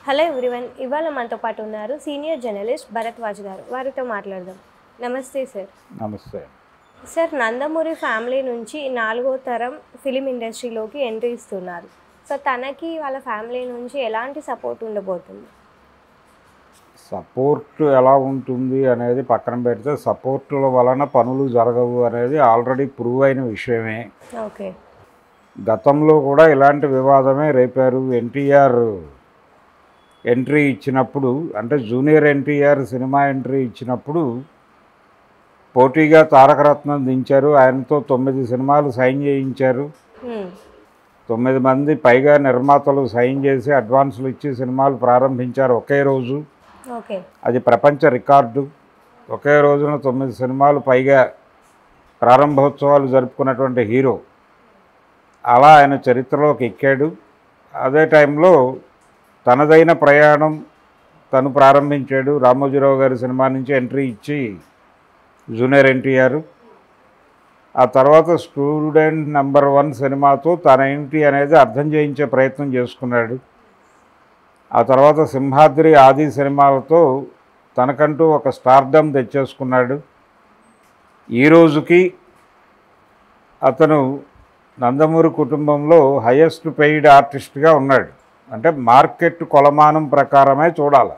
Hello everyone ఇవాళ మనతో పాటు ఉన్నారు సీనియర్ జర్నలిస్ట్ భరద్వాజ్ గారు వారితో మాట్లాడదాం నమస్తే సార్ నమస్తే సార్ నందమూరి ఫ్యామిలీ నుంచి నాలుగో తరం ఫిలిం ఇండస్ట్రీలోకి ఎంట్రీ ఇస్తున్నారు సో తనకి వాళ్ళ ఫ్యామిలీ నుంచి ఎలాంటి సపోర్ట్ ఉండబోతుంది సపోర్ట్ ఎలా ఉంటుంది అనేది పక్కన పెడితే సపోర్టుల వలన పనులు జరగవు అనేది ఆల్రెడీ ప్రూవ్ అయిన విషయమే ఓకే గతంలో కూడా ఇలాంటి వివాదమే రేపారు ఎన్టీఆర్ ఎంట్రీ ఇచ్చినప్పుడు అంటే జూనియర్ ఎన్టీఆర్ సినిమా ఎంట్రీ ఇచ్చినప్పుడు పోటీగా తారకరత్నం దించారు ఆయనతో తొమ్మిది సినిమాలు సైన్ చేయించారు తొమ్మిది మంది పైగా నిర్మాతలు సైన్ చేసి అడ్వాన్సులు ఇచ్చి సినిమాలు ప్రారంభించారు ఒకే రోజు ఓకే అది ప్రపంచ రికార్డు ఒకే రోజున తొమ్మిది సినిమాలు పైగా ప్రారంభోత్సవాలు జరుపుకున్నటువంటి హీరో అలా ఆయన చరిత్రలోకి ఎక్కాడు అదే టైంలో తనదైన ప్రయాణం తను ప్రారంభించాడు రామోజీరావు గారి సినిమా నుంచి ఎంట్రీ ఇచ్చి జూనియర్ ఎన్టీఆర్ ఆ తర్వాత స్టూడెంట్ నెంబర్ వన్ సినిమాతో తన ఏంటి అనేది అర్థం చేయించే ప్రయత్నం చేసుకున్నాడు ఆ తర్వాత సింహాద్రి ఆది సినిమాలతో తనకంటూ ఒక స్టార్డమ్ తెచ్చేసుకున్నాడు ఈ రోజుకి అతను నందమూరి కుటుంబంలో హయ్యెస్ట్ పెయిడ్ ఆర్టిస్ట్గా ఉన్నాడు అంటే మార్కెట్ కొలమానం ప్రకారమే చూడాలి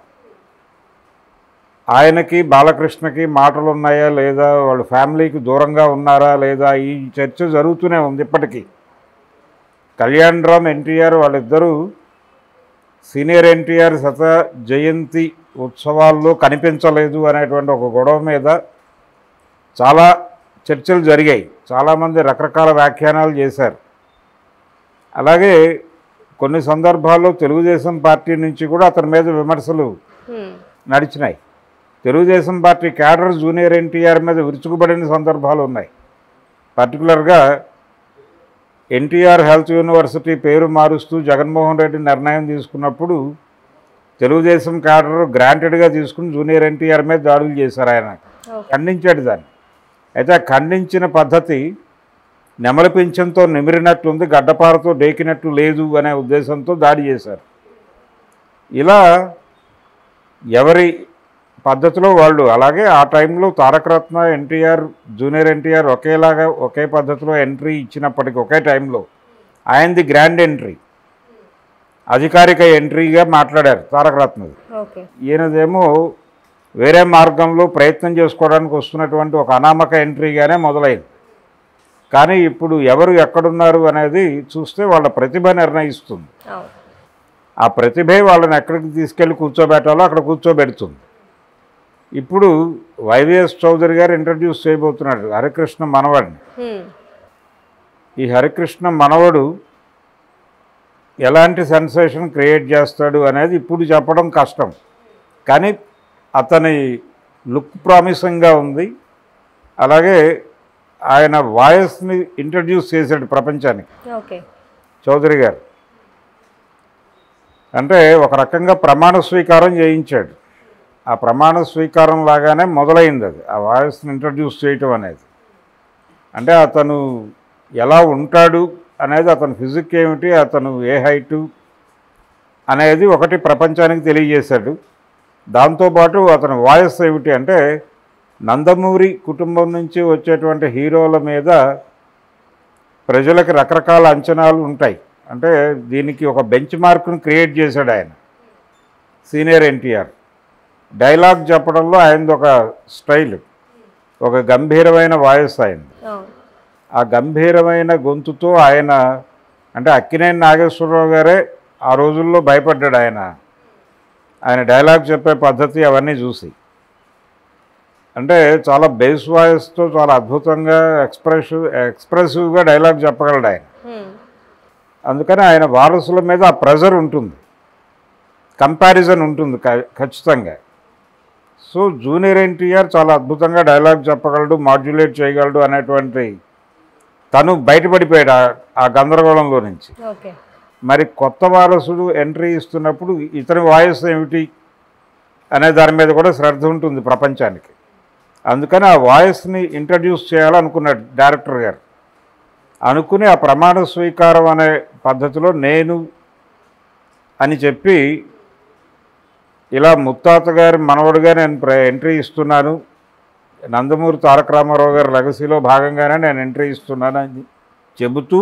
ఆయనకి బాలకృష్ణకి మాటలు ఉన్నాయా లేదా వాళ్ళ ఫ్యామిలీకి దూరంగా ఉన్నారా లేదా ఈ చర్చ జరుగుతూనే ఉంది ఇప్పటికీ కళ్యాణ్ రామ్ ఎన్టీఆర్ వాళ్ళిద్దరూ సీనియర్ ఎన్టీఆర్ శత జయంతి ఉత్సవాల్లో కనిపించలేదు అనేటువంటి ఒక గొడవ మీద చాలా చర్చలు జరిగాయి చాలామంది రకరకాల వ్యాఖ్యానాలు చేశారు అలాగే కొన్ని సందర్భాల్లో తెలుగుదేశం పార్టీ నుంచి కూడా అతని మీద విమర్శలు నడిచినాయి Telugu Desam party cadre junior NTR మీద విరుచుకుపడిన సందర్భాలు ఉన్నాయి పర్టికులర్గా ఎన్టీఆర్ హెల్త్ యూనివర్సిటీ పేరు మారుస్తూ జగన్మోహన్ రెడ్డి నిర్ణయం తీసుకున్నప్పుడు తెలుగుదేశం క్యాడర్ గ్రాంటెడ్గా తీసుకుని జూనియర్ ఎన్టీఆర్ మీద దాడులు చేశారు ఆయన ఓకే ఖండించాడు దాన్ని అయితే ఆ ఖండించిన పద్ధతి నెమలి పింఛంతో నిమిరినట్టుంది గడ్డపారతో డేకినట్టు లేదు అనే ఉద్దేశంతో దాడి చేశారు ఇలా ఎవరి పద్ధతిలో వాళ్ళు అలాగే ఆ టైంలో తారకరత్న ఎన్టీఆర్ జూనియర్ ఎన్టీఆర్ ఒకేలాగా ఒకే పద్ధతిలో ఎంట్రీ ఇచ్చినప్పటికీ ఒకే టైంలో ఆయనది గ్రాండ్ ఎంట్రీ అధికారిక ఎంట్రీగా మాట్లాడారు తారకరత్నది ఓకే ఈయనదేమో వేరే మార్గంలో ప్రయత్నం చేసుకోవడానికి వస్తున్నటువంటి ఒక అనామక ఎంట్రీగానే మొదలైంది కానీ ఇప్పుడు ఎవరు ఎక్కడున్నారు అనేది చూస్తే వాళ్ళ ప్రతిభ నిర్ణయిస్తుంది అవును ఆ ప్రతిభే వాళ్ళని ఎక్కడికి తీసుకెళ్ళి కూర్చోబెట్టాలో అక్కడ కూర్చోబెడుతుంది ఇప్పుడు వైవిఎస్ చౌదరి గారు ఇంట్రడ్యూస్ చేయబోతున్నాడు హరికృష్ణ మనవడిని హ్మ్. ఈ హరికృష్ణ మనవడు ఎలాంటి సెన్సేషన్ క్రియేట్ చేస్తాడు అనేది ఇప్పుడు చెప్పడం కష్టం కానీ అతని లుక్ ప్రామిసింగ్గా ఉంది అలాగే ఆయన వాయిస్ని ఇంట్రడ్యూస్ చేశాడు ప్రపంచానికి ఓకే చౌదరి గారు అంటే ఒక రకంగా ప్రమాణ స్వీకారం చేయించాడు ఆ ప్రమాణ స్వీకారం లాగానే మొదలైంది అది ఆ వాయిస్ని ఇంట్రడ్యూస్ చేయటం అనేది అంటే అతను ఎలా ఉంటాడు అనేది అతని ఫిజిక్ ఏమిటి అతను ఏ హైటు అనేది ఒకటి ప్రపంచానికి తెలియజేశాడు దాంతోపాటు అతని వాయిస్ ఏమిటి అంటే నందమూరి కుటుంబం నుంచి వచ్చేటువంటి హీరోల మీద ప్రజలకు రకరకాల అంచనాలు ఉంటాయి అంటే దీనికి ఒక బెంచ్ మార్క్ను క్రియేట్ చేశాడు ఆయన సీనియర్ ఎన్టీఆర్ డైలాగ్ చెప్పడంలో ఆయనది ఒక స్టైల్ ఒక గంభీరమైన వాయిస్ అయింది అవును ఆ గంభీరమైన గొంతుతో ఆయన అంటే అక్కినేని నాగేశ్వరరావు గారే ఆ రోజుల్లో భయపడ్డాడు ఆయన ఆయన డైలాగ్ చెప్పే పద్ధతి అవన్నీ చూసి అంటే చాలా బేస్ వాయిస్తో చాలా అద్భుతంగా ఎక్స్ప్రెసివ్ ఎక్స్ప్రెసివ్గా డైలాగ్ చెప్పగలడు ఆయన హ్మ్. అందుకని ఆయన వారసుల మీద ఆ ప్రెజర్ ఉంటుంది కంపారిజన్ ఉంటుంది క- ఖచ్చితంగా సో జూనియర్ ఎన్టీఆర్ చాలా అద్భుతంగా డైలాగ్ చెప్పగలడు మాడ్యులేట్ చేయగలడు అనేటువంటి తను బయటపడిపోయాడు ఆ- ఆ గందరగోళంలో నుంచి ఓకే మరి కొత్త వారసుడు ఎంట్రీ ఇస్తున్నప్పుడు ఇతని వాయిస్ ఏమిటి అనే దాని మీద కూడా శ్రద్ధ ఉంటుంది ప్రపంచానికి అందుకని ఆ వాయిస్ని ఇంట్రడ్యూస్ చేయాలనుకున్నాడు డైరెక్టర్ గారు అనుకుని ఆ ప్రమాణ స్వీకారం అనే పద్ధతిలో నేను అని చెప్పి ఇలా ముత్తాత గారి మనవడుగా నేను ప్ర- ఎంట్రీ ఇస్తున్నాను నందమూరి తారక రామారావు గారి లెగసీలో భాగంగానే నేను ఎంట్రీ ఇస్తున్నాను అని చెబుతూ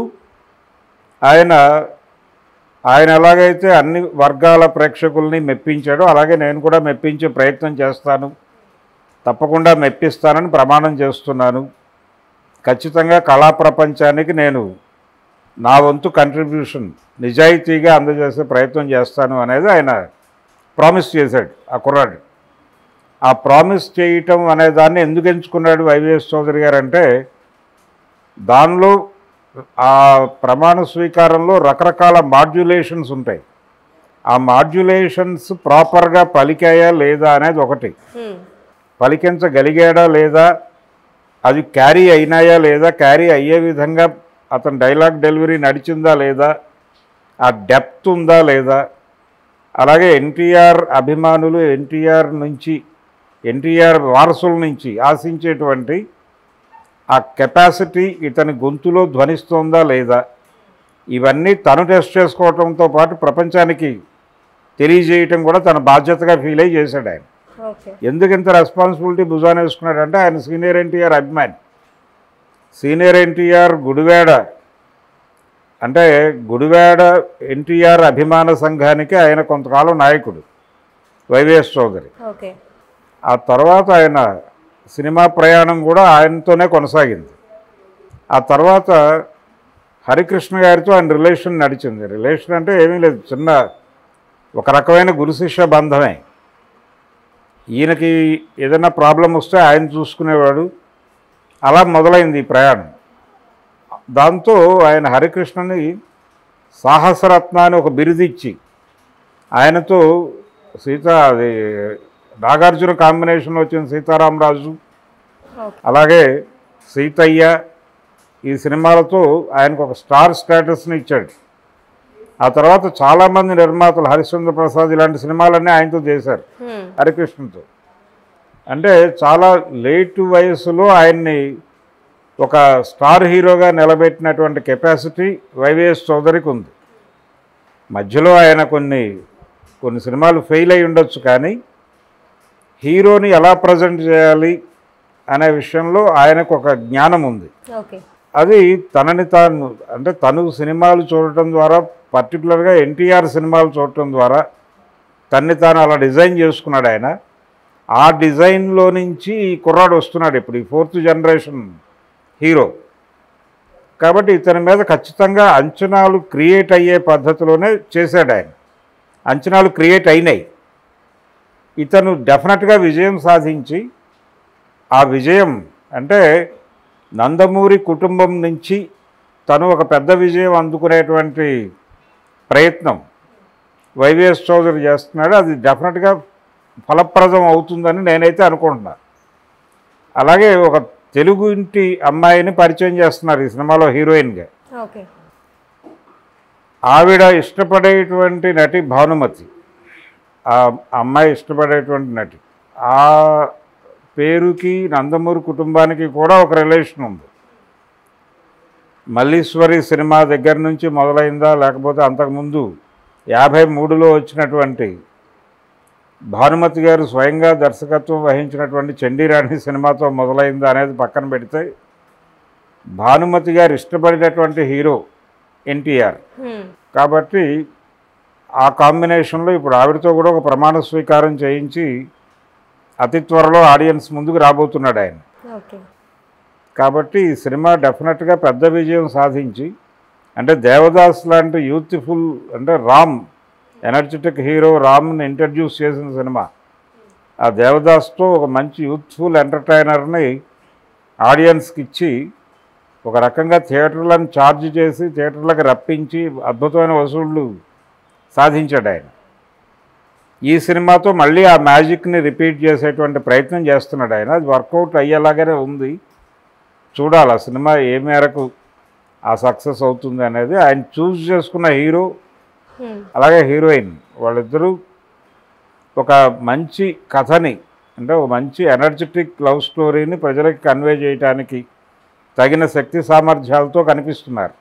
ఆయన ఆయన ఎలాగైతే అన్ని వర్గాల ప్రేక్షకుల్ని మెప్పించాడో అలాగే నేను కూడా మెప్పించే ప్రయత్నం చేస్తాను తప్పకుండా మెప్పిస్తానని ప్రమాణం చేస్తున్నాను ఖచ్చితంగా కళా ప్రపంచానికి నేను నా వంతు కంట్రిబ్యూషన్ నిజాయితీగా అందజేసే ప్రయత్నం చేస్తాను అనేది ఆయన ప్రామిస్ చేశాడు ఆ కుర్రాడు ఆ ప్రామిస్ చేయటం అనే దాన్ని ఎందుకు ఎంచుకున్నాడు వైవిఎస్ చౌదరి గారు అంటే దానిలో ఆ ప్రమాణ స్వీకారంలో రకరకాల మాడ్యులేషన్స్ ఉంటాయి ఆ మాడ్యులేషన్స్ ప్రాపర్గా పలికాయా లేదా అనేది ఒకటి హ్మ్. పలికించగలిగాడా లేదా అది క్యారీ అయినాయా లేదా క్యారీ అయ్యే విధంగా అతని డైలాగ్ డెలివరీ నడిచిందా లేదా ఆ డెప్త్ ఉందా లేదా అలాగే ఎన్టీఆర్ అభిమానులు ఎన్టీఆర్ నుంచి ఎన్టీఆర్ వారసుల నుంచి ఆశించేటువంటి ఆ కెపాసిటీ ఇతని గొంతులో ధ్వనిస్తుందా లేదా ఇవన్నీ తను టెస్ట్ చేసుకోవడంతో పాటు ప్రపంచానికి తెలియజేయటం కూడా తన బాధ్యతగా ఫీల్ అయ్యి చేశాడు ఆయన ఓకే ఎందుకు ఇంత రెస్పాన్సిబిలిటీ భుజాన వేసుకున్నాడంటే ఆయన సీనియర్ ఎన్టీఆర్ అభిమాని సీనియర్ ఎన్టీఆర్ గుడివాడ అంటే గుడివాడ ఎన్టీఆర్ అభిమాన సంఘానికి ఆయన కొంతకాలం నాయకుడు వైవిఎస్ చౌదరి ఓకే ఆ తర్వాత ఆయన సినిమా ప్రయాణం కూడా ఆయనతోనే కొనసాగింది ఆ తర్వాత హరికృష్ణ గారితో ఆయన రిలేషన్ నడిచింది రిలేషన్ అంటే ఏమీ లేదు చిన్న ఒక రకమైన గురు శిష్య బంధమే ఈయనకి ఏదైనా ప్రాబ్లం వస్తే ఆయన చూసుకునేవాడు అలా మొదలైంది ఈ ప్రయాణం దాంతో ఆయన హరికృష్ణని సాహసరత్న అని ఒక బిరుదిచ్చి ఆయనతో సీత అది నాగార్జున కాంబినేషన్లో వచ్చిన సీతారామరాజు ఓకే అలాగే సీతయ్య ఈ సినిమాలతో ఆయనకు ఒక స్టార్ స్టేటస్ని ఇచ్చాడు ఆ తర్వాత చాలామంది నిర్మాతలు హరిశ్చంద్ర ప్రసాద్ ఇలాంటి సినిమాలన్నీ ఆయనతో చేశారు హ్మ్. హరికృష్ణతో అంటే చాలా లేట్ వయసులో ఆయన్ని ఒక స్టార్ హీరోగా నిలబెట్టినటువంటి కెపాసిటీ వైవిఎస్ చౌదరికి ఉంది మధ్యలో ఆయన కొన్ని కొన్ని సినిమాలు ఫెయిల్ అయి ఉండొచ్చు కానీ హీరోని ఎలా ప్రజెంట్ చేయాలి అనే విషయంలో ఆయనకు ఒక జ్ఞానం ఉంది ఓకే అది తనని తాను అంటే తను సినిమాలు చూడటం ద్వారా పర్టికులర్గా ఎన్టీఆర్ సినిమాలు చూడటం ద్వారా తన్ని తాను అలా డిజైన్ చేసుకున్నాడు ఆయన ఆ డిజైన్లో నుంచి ఈ కుర్రాడు వస్తున్నాడు ఇప్పుడు ఈ ఫోర్త్ జనరేషన్ హీరో కాబట్టి ఇతని మీద ఖచ్చితంగా అంచనాలు క్రియేట్ అయ్యే పద్ధతిలోనే చేశాడు ఆయన అంచనాలు క్రియేట్ అయినాయి ఇతను డెఫినెట్గా విజయం సాధించి ఆ విజయం అంటే నందమూరి కుటుంబం నుంచి తను ఒక పెద్ద విజయం అందుకునేటువంటి ప్రయత్నం వైవిఎస్ చౌదరి చేస్తున్నాడు అది డెఫినెట్గా ఫలప్రదం అవుతుందని నేనైతే అనుకుంటున్నా అలాగే ఒక తెలుగు ఇంటి అమ్మాయిని పరిచయం చేస్తున్నారు ఈ సినిమాలో హీరోయిన్గా ఓకే ఆవిడ ఇష్టపడేటువంటి నటి భానుమతి ఆ అమ్మాయి ఇష్టపడేటువంటి నటి ఆ పేరుకి నందమూరి కుటుంబానికి కూడా ఒక రిలేషన్ ఉంది మల్లీశ్వరి సినిమా దగ్గర నుంచి మొదలైందా లేకపోతే అంతకుముందు యాభై మూడులో వచ్చినటువంటి భానుమతి గారు స్వయంగా దర్శకత్వం వహించినటువంటి చండీరాణి సినిమాతో మొదలైందా అనేది పక్కన పెడితే భానుమతి గారు ఇష్టపడినటువంటి హీరో ఎన్టీఆర్ హ్మ్. కాబట్టి ఆ కాంబినేషన్లో ఇప్పుడు ఆవిడతో కూడా ఒక ప్రమాణ స్వీకారం చేయించి అతి త్వరలో ఆడియన్స్ ముందుకు రాబోతున్నాడు ఆయన ఓకే కాబట్టి ఈ సినిమా డెఫినెట్గా పెద్ద విజయం సాధించి అంటే దేవదాస్ లాంటి యూత్ఫుల్ అంటే రామ్ ఎనర్జెటిక్ హీరో రామ్ని ఇంట్రడ్యూస్ చేసిన సినిమా ఆ దేవదాస్తో ఒక మంచి యూత్ఫుల్ ఎంటర్టైనర్ని ఆడియన్స్కి ఇచ్చి ఒక రకంగా థియేటర్లను ఛార్జ్ చేసి థియేటర్లకు రప్పించి అద్భుతమైన వసూళ్ళు సాధించాడు ఆయన ఈ సినిమాతో మళ్ళీ ఆ మ్యాజిక్ని రిపీట్ చేసేటువంటి ప్రయత్నం చేస్తున్నాడు ఆయన అది వర్కౌట్ అయ్యేలాగానే ఉంది చూడాలి ఆ సినిమా ఏ మేరకు ఆ సక్సెస్ అవుతుంది అనేది ఆయన చూస్ చేసుకున్న హీరో హ్మ్. అలాగే హీరోయిన్ వాళ్ళిద్దరూ ఒక మంచి కథని అంటే ఒక మంచి ఎనర్జెటిక్ లవ్ స్టోరీని ప్రజలకు కన్వే చేయడానికి తగిన శక్తి సామర్థ్యాలతో కనిపిస్తున్నారు